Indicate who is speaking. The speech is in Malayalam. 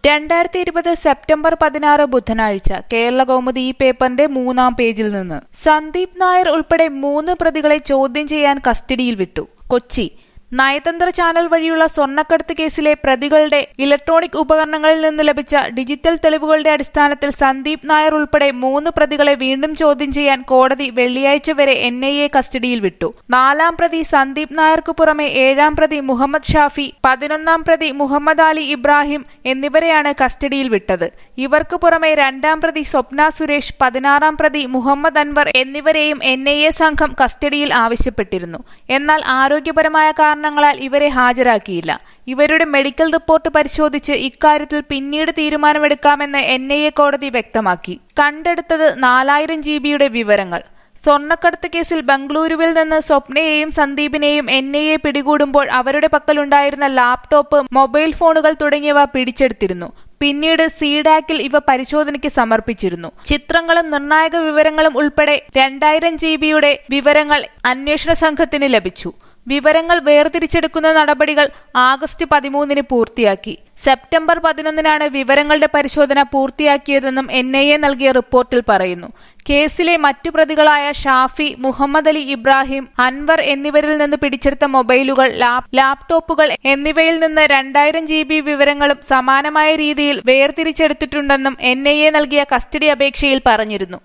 Speaker 1: രണ്ടായിരത്തി ഇരുപത് സെപ്റ്റംബർ പതിനാറ് ബുധനാഴ്ച കേരള കൗമുദി ഈ പേപ്പറിന്റെ മൂന്നാം പേജിൽ നിന്ന് സന്ദീപ് നായർ ഉൾപ്പെടെ മൂന്ന് പ്രതികളെ ചോദ്യം ചെയ്യാൻ കസ്റ്റഡിയിൽ വിട്ടു കൊച്ചി നയതന്ത്ര ചാനൽ വഴിയുള്ള സ്വർണ്ണക്കടത്ത് കേസിലെ പ്രതികളുടെ ഇലക്ട്രോണിക് ഉപകരണങ്ങളിൽ നിന്ന് ലഭിച്ച ഡിജിറ്റൽ തെളിവുകളുടെ അടിസ്ഥാനത്തിൽ സന്ദീപ് നായർ ഉൾപ്പെടെ മൂന്ന് പ്രതികളെ വീണ്ടും ചോദ്യം ചെയ്യാൻ കോടതി വെള്ളിയാഴ്ച വരെ എൻ ഐ എ കസ്റ്റഡിയിൽ വിട്ടു നാലാം പ്രതി സന്ദീപ് നായർക്കു പുറമെ ഏഴാം പ്രതി മുഹമ്മദ് ഷാഫി പതിനൊന്നാം പ്രതി മുഹമ്മദ് അലി ഇബ്രാഹിം എന്നിവരെയാണ് കസ്റ്റഡിയിൽ വിട്ടത് ഇവർക്ക് പുറമെ രണ്ടാം പ്രതി സ്വപ്ന സുരേഷ് പതിനാറാം പ്രതി മുഹമ്മദ് അൻവർ എന്നിവരെയും എൻ ഐ എ സംഘം കസ്റ്റഡിയിൽ ആവശ്യപ്പെട്ടിരുന്നു എന്നാൽ ആരോഗ്യപരമായ കാരണങ്ങളാൽ ഇവരെ ഹാജരാക്കിയില്ല ഇവരുടെ മെഡിക്കൽ റിപ്പോർട്ട് പരിശോധിച്ച് ഇക്കാര്യത്തിൽ പിന്നീട് തീരുമാനമെടുക്കാമെന്ന് എൻ ഐ എ കോടതി വ്യക്തമാക്കി കണ്ടെടുത്തത് നാലായിരം ജി ബിയുടെ വിവരങ്ങൾ സ്വർണ്ണക്കടത്ത് കേസിൽ ബംഗളൂരുവിൽ നിന്ന് സ്വപ്നയെയും സന്ദീപിനെയും എൻ ഐ എ പിടികൂടുമ്പോൾ അവരുടെ പക്കലുണ്ടായിരുന്ന ലാപ്ടോപ്പ് മൊബൈൽ ഫോണുകൾ തുടങ്ങിയവ പിടിച്ചെടുത്തിരുന്നു പിന്നീട് സീഡാക്കിൽ ഇവ പരിശോധനയ്ക്ക് സമർപ്പിച്ചിരുന്നു ചിത്രങ്ങളും നിർണായക വിവരങ്ങളും ഉൾപ്പെടെ രണ്ടായിരം ജി ബിയുടെ വിവരങ്ങൾ അന്വേഷണ സംഘത്തിന് ലഭിച്ചു വിവരങ്ങൾ വേർതിരിച്ചെടുക്കുന്ന നടപടികൾ ആഗസ്റ്റ് പതിമൂന്നിന് പൂർത്തിയാക്കി സെപ്റ്റംബർ പതിനൊന്നിനാണ് വിവരങ്ങളുടെ പരിശോധന പൂർത്തിയാക്കിയതെന്നും എൻ ഐ എ നൽകിയ റിപ്പോർട്ടിൽ പറയുന്നു കേസിലെ മറ്റു പ്രതികളായ ഷാഫി മുഹമ്മദ് അലി ഇബ്രാഹിം അൻവർ എന്നിവരിൽ നിന്ന് പിടിച്ചെടുത്ത മൊബൈലുകൾ ലാപ്ടോപ്പുകൾ എന്നിവയിൽ നിന്ന് രണ്ടായിരം ജി ബി വിവരങ്ങളും സമാനമായ രീതിയിൽ വേർതിരിച്ചെടുത്തിട്ടുണ്ടെന്നും എൻ ഐ എ നൽകിയ കസ്റ്റഡി അപേക്ഷയിൽ പറഞ്ഞിരുന്നു